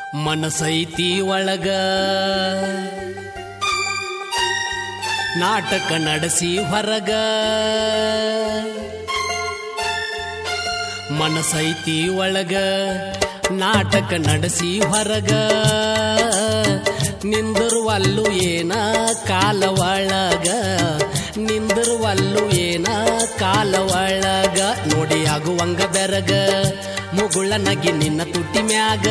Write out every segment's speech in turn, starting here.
ಮನಸೈತಿ ಒಳಗ ನಾಟಕ ನಡೆಸಿ ಹೊರಗ ಮನಸೈತಿ ಒಳಗ ನಾಟಕ ನಡೆಸಿ ಹೊರಗ ನಿಂದಿರುವಲ್ಲು ಏನ ಕಾಲ ಒಳಗ ನಿಂದಿರುವಲ್ಲು ಏನ ಕಾಲ ಒಳಗ ನೋಡಿ ಆಗುವಂಗ ಬೆರಗ ಮುಗುಳ ನಗಿ ನಿನ್ನ ತುಟಿ ಮ್ಯಾಗ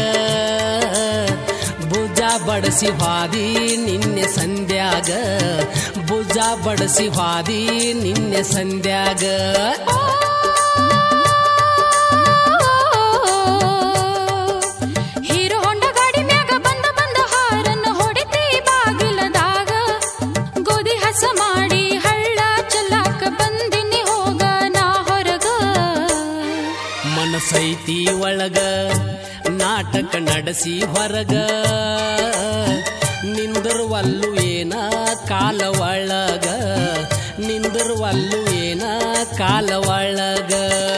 ಭುಜ ಬಡಸಿ ಹಾದಿ ನಿನ್ನೆ ಸಂಧ್ಯಾಗ ಭುಜ ಬಡಸಿ ಹಾದಿ ನಿನ್ನೆ ಸಂಧ್ಯಾಗ ಹೀರೋ ಹೊಂಡ ಗಾಡಿ ಮ್ಯಾಗ ಬಂದ ಬಂದ ಹಾರನ್ನ ಹೊಡಿತಿ ಬಾಗಿಲದಾಗ ಗೋಧಿ ಹಸ ಮಾಡಿ ಹಳ್ಳ ಚೆಲ್ಲಾಕ ಬಂದಿನಿ ಹೋಗ ನಾ ಹೊರಗ ಮನಸೈತಿ ಒಳಗ ನಾಟಕ ನಡೆಸಿ ಹೊರಗ ನಿಂದಿರುವಲ್ಲು ಏನ ಕಾಲ ಒಳಗ ನಿಂದಿರುವಲ್ಲು ಏನ ಕಾಲ ಒಳಗ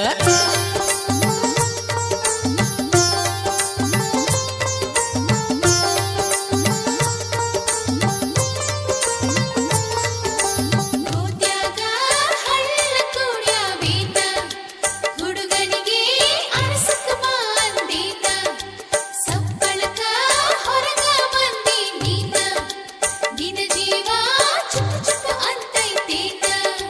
ಗೋದ್ಯಾಗ ಹಳ್ಳ ಕುಡ್ಯಾವೀತ ಹುಡುಗನಿಗೆ ಅರಸಕ ಬಂದೀತ ಸಪ್ಪಳಕ ಹೊರಗ ಬಂದಿ ನೀತ ನಿನ ಜೀವ ಚುಪ್ಪು ಚುಪ್ಪು ಅಂತೈತೇತ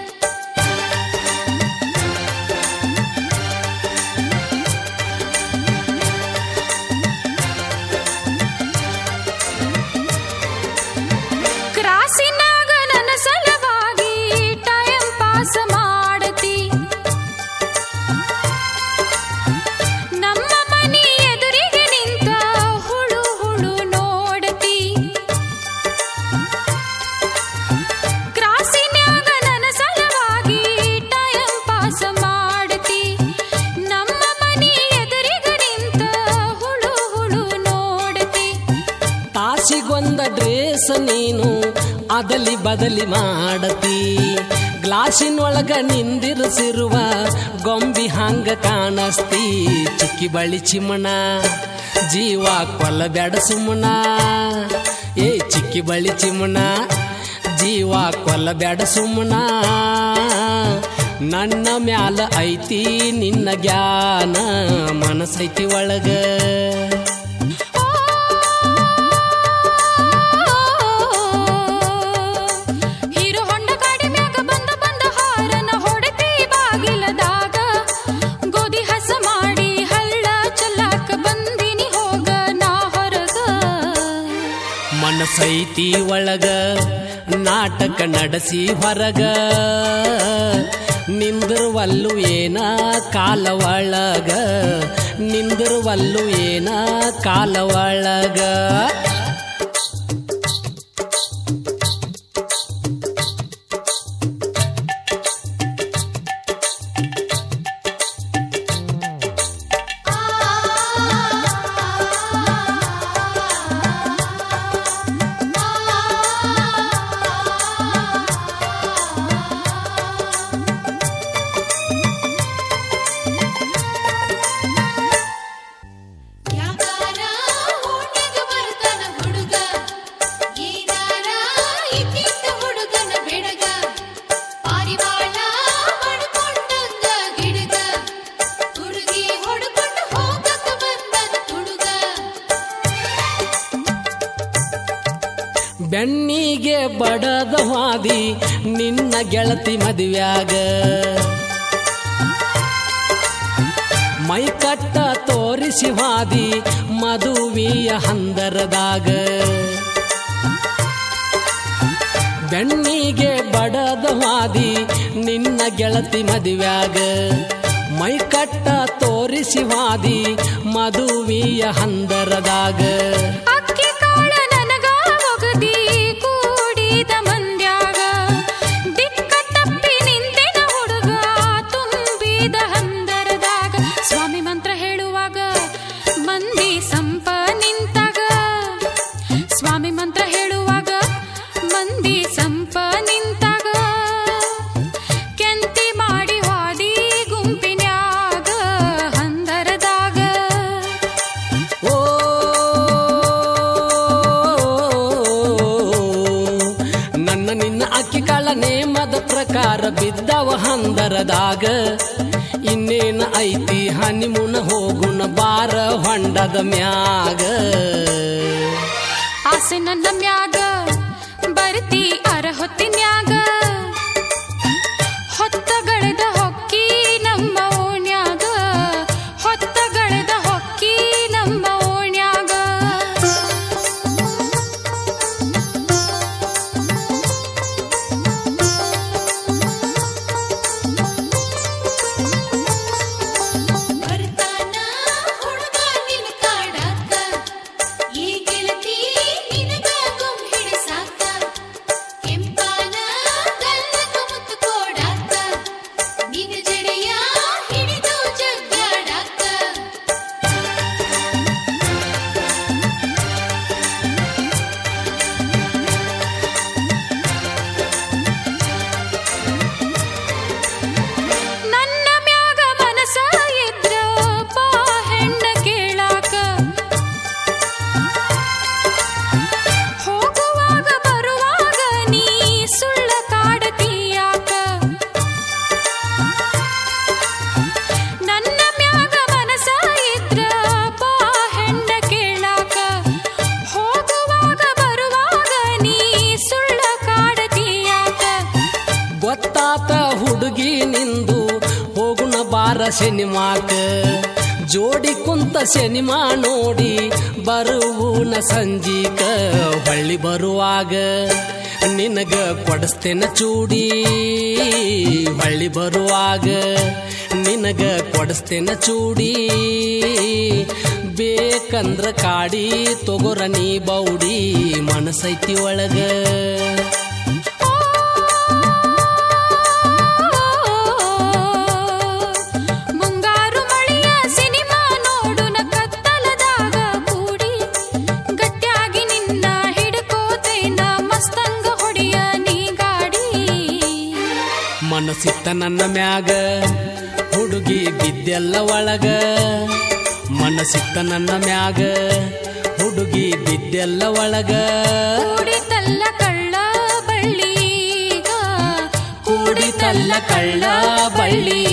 ಕ್ರಾಸಿನಾಗ ನನ್ನ ಸಲವಾಗಿ ಟೈಮ್ ಪಾಸ್ ಮಾಡತಿ ನಮ್ಮ ಮನಿ ಎದುರಿಗೆ ನಿಂತ ಹುಳು ಹುಳು ನೋಡತಿ ಕ್ರಾಸಿನ್ಯಾಗ ನನ್ನ ಸಲವಾಗಿ ಟೈಮ್ ಪಾಸ್ ಮಾಡತಿ ನಮ್ಮ ಮನಿ ಎದುರಿಗೆ ನಿಂತ ಹುಳು ಹುಳು ನೋಡತಿ ತಾಸಿಗೊಂದ ಡ್ರೇಸ್ ನೀನು ಅದಲಿ ಬದಲಿ ಮಾಡತಿ ಗ್ಲಾಸಿನೊಳಗ ನಿಂದಿರಿಸಿರುವ ಗೊಂಬಿ ಹಂಗ ಕಾಣಸ್ತಿ ಚಿಕ್ಕಿ ಬಳಿ ಚಿಮ್ಮಣ ಜೀವ ಕೊಲ್ಲಬ್ಯಾಡ ಸುಮ್ಮನ ಏ ಚಿಕ್ಕಿ ಬಳಿ ಚಿಮ್ಮಣ ಜೀವ ಕೊಲ್ಲಬ್ಯಾಡ ಸುಮ್ಮನ ನನ್ನ ಮ್ಯಾಲ ಐತಿ ನಿನ್ನ ಜ್ಞಾನ ಮನಸೈತಿ ಒಳಗ ಹೀರೋ ಹೊಂಡ ಗಾಡಿ ಮ್ಯಾಗ ಬಂದ ಬಂದ ಹಾರನ ಹೊಡೆತಿ ಬಾಗಿಲದಾಗ ಗೋಧಿ ಹಸ ಮಾಡಿ ಹಳ್ಳ ಚೆಲ್ಲಾಕ ಬಂದಿನಿ ಹೋಗ ನಾ ಹೊರಗ ಮನಸೈತಿ ಒಳಗ ನಾಟಕ ನಡೆಸಿ ಹೊರಗ ನಿಂದಿರುವಲ್ಲು ಏನ ಕಾಲ ಒಳಗ ನಿಂದಿರುವಲ್ಲು ಏನ ಕಾಲ ಒಳಗ ಯಾಕಾರ ಓಣ್ಯಾಗ ಬರ್ತಾನ ಹುಡುಗ ಏನಾರ ಇದ್ದಿದ್ದ ಹುಡುಗನ ಬೆಡಗ ಪಾರಿವಾಳ ಬಡ್ಕೊಂಡಂಗ ಗಿಡಗ ಹುಡುಗಿ ಹೊಡ್ಕೊಂಡು ಹೋಗಕ ಬಂದನ ತುಡುಗ ಬೆನ್ನಿಗೆ ಬಡದ ಹಾದಿ ನಿನ್ನ ಗೆಳತಿ ಮದುವ್ಯಾಗ ಮೈ ಕಟ್ಟ ತೋರಿಸಿ ಹಾದಿ ಮದುವೆಯ ಹಂದರದಾಗ ಬೆನ್ನಿಗೆ ಬಡದ ಹಾದಿ ನಿನ್ನ ಗೆಳತಿ ಮದುವ್ಯಾಗ ಮೈ ಕಟ್ಟ ತೋರಿಸಿ ಹಾದಿ ಮದುವೆಯ ಹಂದರದಾಗ ಅಕ್ಕಿ ಕಾಳ ನನಗ ಒಗದಿ ಕೂಡಿದ ಮಂದ್ಯಾಗ ದಿಕ್ಕ ತಪ್ಪಿ ನಿಂತೆನ ಹುಡುಗ ತುಂಬಿದ ಹಂದರದಾಗ ಸ್ವಾಮಿ ಮಂತ್ರ ಹೇಳುವಾಗ ಮಂದಿ ಸಂಪ ನಿಂತಾಗ ಸ್ವಾಮಿ ಮಂತ್ರ ಹೇಳುವಾಗ ಮಂದಿ ಸಂಪ ನಿಂತಾಗ ಕೆಂತಿ ಮಾಡಿ ಹಾದಿ ಗುಂಪಿನ್ಯಾಗ ಹಂದರದಾಗ ಓ ಎಲ್ಲ ನೇಮದ ಪ್ರಕಾರ ಬಿದ್ದವ ಹಂದರದಾಗ ಇನ್ನೇನ ಐತಿ ಹನಿಮುನ ಹೋಗುಣ ಬಾರ ಹೊಂಡದ ಮ್ಯಾಗ ಆಸೆ ನನ್ನ ಮ್ಯಾಗ ಬರ್ತಿ ಅರ ಹೊತ್ತಿನ್ಯಾಗ ಹೊತ್ತಗಳೆದ ಹೊಕ್ಕಿ ನಮ್ಮ ಓಣ್ಯಾಗ ಹೊತ್ತಗಳೆದ ಹೊಕ್ಕಿ ನಮ್ಮ ಓಣ್ಯಾಗ ಬರ್ತಾನ ಹುಡುಗ ನಿನ್ನ ಕಾಡಾಕ ಈ ಗೆಳತಿ ನಿನಗ ಗುಮ್ ಹಿಡಿಸಾಕ ಕೆಂಪಾನ ಗಲ್ಲಕ ಮುತ್ತು ಕೋಡಾಕ ನಿನ್ನ ಜಡೆಯ ಹಿಡಿದು ಜಗ್ಗಾಡಾಕ ನನ್ನ ಮ್ಯಾಗ ಮನಸ ಇದ್ರ ಬಾ ಹೆಣ್ಣ ಕೇಳಾಕ ಹೋಗುವಾಗ ಬರುವಾಗ ನೀ ಸುಳ್ಳ ಕಾಡತೀಯಾಕ ನನ್ನ ಮ್ಯಾಗ ಮನಸ ಇದ್ರ ಬಾ ಹೆಣ್ಣ ಕೇಳಾಕ ಹೋಗುವಾಗ ಬರುವಾಗ ನೀ ಸುಳ್ಳ ಕಾಡತೀಯಾಕ ಗೊತ್ತಾತ ಹುಡುಗಿ ನಿಂದು ಹೋಗುಣ ಬಾರ ಸಿನಿಮಾಕ ಜೋಡಿ ಕುಂತ ಸಿನಿಮಾ ನೋಡಿ ಬರುವುನ ಸಂಜೀಕ ಹೊಳ್ಳಿ ಬರುವಾಗ ನಿನಗ ಕೊಡಿಸ್ತೇನ ಚೂಡಿ ಹೊಳ್ಳಿ ಬರುವಾಗ ನಿನಗ ಕೊಡಿಸ್ತೇನ ಚೂಡಿ ಬೇಕಂದ್ರ ಕಾಡಿ ತೊಗೊರ ನೀ ಬೌಡಿ ಮನಸೈತಿ ಒಳಗ ಮುಂಗಾರು ಮಳೆಯ ಸಿನಿಮಾ ನೋಡುನ ಕತ್ತಲದಾಗ ಕೂಡಿ ಗಟ್ಟಿಯಾಗಿ ನಿನ್ನ ಹಿಡ್ಕೋತೇನ ಮಸ್ತಂಗ ಹೊಡಿಯ ನೀ ಗಾಡಿ ಮನಸ್ಸಿತ್ತ ನನ್ನ ಮ್ಯಾಗ ಹುಡುಗಿ ಬಿದ್ದೆಲ್ಲ ಒಳಗ ಮನಸ್ಸಿತ್ತ ನನ್ನ ಮ್ಯಾಗ ಹುಡುಗಿ ಬಿದ್ದೆಲ್ಲ ಒಳಗ ಕೂಡಿತಲ್ಲ ಕಳ್ಳ ಬಳ್ಳಿಗ ಕೂಡಿತಲ್ಲ ಕಳ್ಳ ಬಳ್ಳಿ